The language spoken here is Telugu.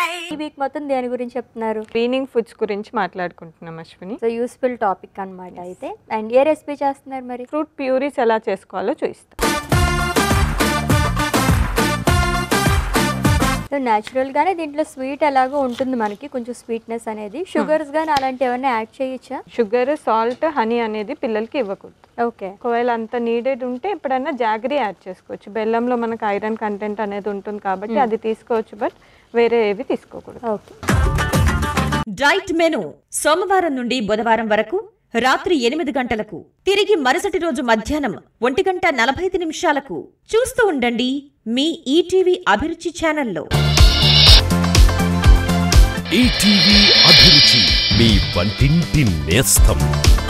ఈ వీక్ మొత్తం దేని గురించి చెప్తున్నారు వీనింగ్ ఫుడ్స్ గురించి మాట్లాడుకుంటున్నాం అశ్విని సో యూస్ఫుల్ టాపిక్ అన్నమాట అయితే అండ్ ఏ రెసిపీ చేస్తున్నారు మరి ఫ్రూట్ ప్యూరీస్ ఎలా చేసుకోవాలో చూపిస్తాం సో న్యాచురల్ గానే దీంట్లో స్వీట్ ఎలాగో ఉంటుంది మనకి కొంచెం స్వీట్నెస్ అనేది షుగర్స్ గానీ అలాంటి ఏమైనా యాడ్ చేయొచ్చా షుగర్ సాల్ట్ హనీ అనేది పిల్లలకి ఇవ్వకూడదు ఓకే ఒకవేళ అంత నీడెడ్ ఉంటే ఎప్పుడైనా జాగరీ యాడ్ చేసుకోవచ్చు బెల్లంలో మనకు ఐరన్ కంటెంట్ అనేది ఉంటుంది కాబట్టి అది తీసుకోవచ్చు బట్ వేరే ఏవి తీసుకోకూడదు ఓకే డైట్ మెను సోమవారం నుండి బుధవారం వరకు రాత్రి ఎనిమిది గంటలకు తిరిగి మరుసటి రోజు మధ్యాహ్నం ఒంటి గంట నలభై ఐదు నిమిషాలకు చూస్తూ ఉండండి మీ ఈటీవీ అభిరుచి ఛానల్లో ఈటీవీ అభిరుచి మీ వంటింటి నేస్తం